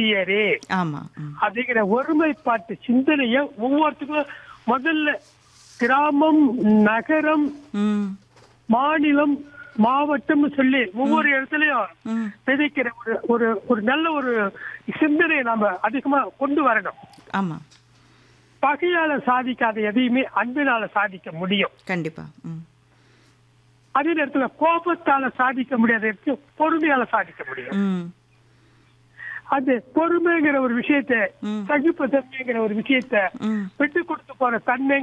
இந்தியரே ஆமா ம். அப்படிங்கிற ஒருமைப்பாட்டு சிந்தனைய ஒவ்வொருத்துக்கும் முதல்ல கிராமம் நகரம் ம் மாநிலம் மாவட்டம்னு சொல்லி ஒவ்வொரு இடத்துலயும் ம் விதைக்கிற ஒரு ஒரு ஒரு நல்ல ஒரு சிந்தனையை நாம அதிகமா கொண்டு வரணும் ஆமா பகையால சாதிக்காத எதையுமே அன்பினால சாதிக்க முடியும் கண்டிப்பா ம் அதே நேரத்துல கோபத்தால சாதிக்க முடியாத இடத்தையும் பொறுமையால சாதிக்க முடியும் ம் அது பொறுமைங்கிற ஒரு விஷயத்த ம். சகிப்பு தன்மைங்கிற ஒரு விஷயத்த ம் விட்டு கொடுத்து போற தன்மை